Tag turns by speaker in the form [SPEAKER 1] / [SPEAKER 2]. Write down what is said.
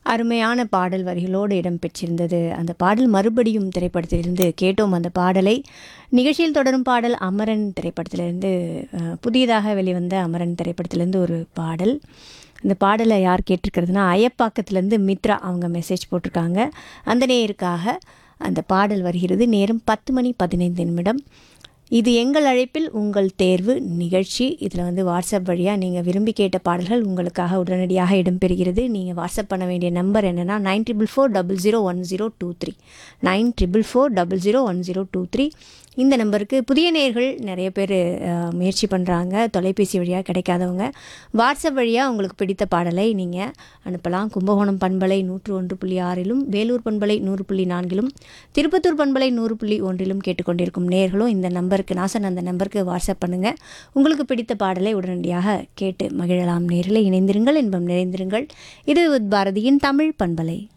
[SPEAKER 1] அருமையான பாடல் வரிகளோடு இடம்பெற்றிருந்தது அந்த பாடல் மறுபடியும் திரைப்படத்திலிருந்து கேட்டோம் அந்த பாடலை நிகழ்ச்சியில் தொடரும் பாடல் அமரன் திரைப்படத்திலிருந்து அஹ், புதியதாக வெளிவந்த அமரன் திரைப்படத்திலிருந்து ஒரு பாடல் இந்த பாடலை யார் கேட்டிருக்கிறதுனா அயப்பாக்கத்துலேருந்து மித்ரா அவங்க மெசேஜ் போட்டிருக்காங்க அந்த நேயருக்காக அந்த பாடல் வருகிறது நேரம் பத்து மணி பதினைந்து நிமிடம் இது எங்கள் அழைப்பில் உங்கள் தேர்வு நிகழ்ச்சி இதில் வந்து வாட்ஸ்அப் வழியாக நீங்கள் விரும்பி கேட்ட பாடல்கள் உங்களுக்காக உடனடியாக இடம்பெறுகிறது நீங்கள் வாட்ஸ்அப் பண்ண வேண்டிய நம்பர் என்னென்னா nine triple four double zero one zero two three nine triple four double zero one zero two three இந்த நம்பருக்கு புதிய நேர்கள் நிறைய பேர் அஹ், முயற்சி பண்ணுறாங்க தொலைபேசி வழியாக கிடைக்காதவங்க வாட்ஸ்அப் வழியாக உங்களுக்கு பிடித்த பாடலை நீங்கள் அனுப்பலாம் கும்பகோணம் பண்பலை நூற்று ஒன்று புள்ளி ஆறிலும் வேலூர் பண்பலை நூறு புள்ளி நான்கிலும் திருப்பத்தூர் பண்பலை நூறு புள்ளி ஒன்றிலும் கேட்டுக்கொண்டிருக்கும் நேர்களும் இந்த நம்பருக்கு நான் சொன்ன அந்த நம்பருக்கு வாட்ஸ்அப் பண்ணுங்கள் உங்களுக்கு பிடித்த பாடலை உடனடியாக கேட்டு மகிழலாம் நேரில் இணைந்திருங்கள் இன்பம் நிறைந்திருங்கள் இது பாரதியின் தமிழ் பண்பலை